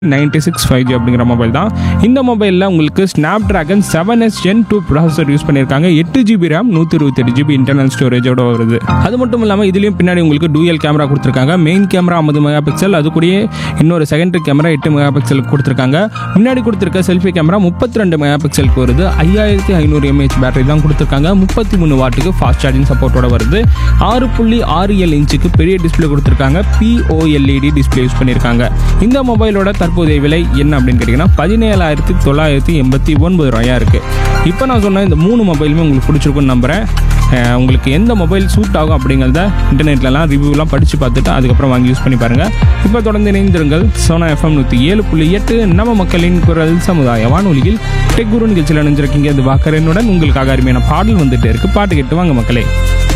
ninety six five G அப்படிங்கிற mobile தான் இந்த மொபைலில் உங்களுக்கு snapdragon seven S gen two processor use பண்ணியிருக்காங்க எட்டு ஜிபி ரேம் நூற்றி இருபத்தெட்டு ஜிபி இன்டர்னல் ஸ்டோரேஜோட வருது அது மட்டும் இல்லாமல் இதுலேயும் பின்னாடி உங்களுக்கு டூயல் கேமரா கொடுத்துருக்காங்க மெயின் கேமரா ஐம்பது மெகா பிக்சல் அது கூடயே இன்னொரு செகண்டரி கேமரா எட்டு மெகா பிக்சலுக்கு கொடுத்துருக்காங்க முன்னாடி கொடுத்துருக்க செல்ஃபி கேமரா முப்பத்தி ரெண்டு மெகா பிக்சலுக்கு வருது ஐயாயிரத்தி ஐநூறு எம்ஏஹெச் பேட்டரி தான் கொடுத்துருக்காங்க முப்பத்தி மூணு வாட்டுக்கு ஃபாஸ்ட் சார்ஜிங் சப்போர்ட்டோட வருது ஆறு புள்ளி ஆறு ஏழு இன்ச்சுக்கு பெரிய டிஸ்பிளே கொடுத்துருக்காங்க பிஓஎல்இடி டிஸ்பிளே யூஸ் பண்ணியிருக்காங்க இந்த மொபைலோட தற்போதைய விலை என்ன அப்படின்னு கேட்டிங்கன்னா பதினேழாயிரத்தி தொள்ளாயிரத்தி எண்பத்தி ஒன்பது ரூபாயா இருக்குது இப்போ நான் சொன்ன இந்த மூணு மொபைலுமே உங்களுக்கு பிடிச்சிருக்குன்னு நம்புகிறேன் அஹ் உங்களுக்கு எந்த மொபைல் சூட் ஆகும் அப்படிங்கிறத இன்டர்நெட்லலாம் ரிவ்யூலாம் படித்து பார்த்துட்டு அதுக்கப்புறம் வாங்கி யூஸ் பண்ணி பாருங்கள் இப்போ தொடர்ந்து இணைந்திருங்கள் சோனா எஃப்எம் நூற்றி ஏழு புள்ளி எட்டு நம்ம மக்களின் குரல் சமுதாய வானொலியில் டெக் குரு நிகழ்ச்சியில் இணைஞ்சிருக்கீங்க இது வாக்கரனுடன் உங்களுக்காக அருமையான பாடல் வந்துட்டு இருக்கு பாட்டு கேட்டு வாங்க மக்களே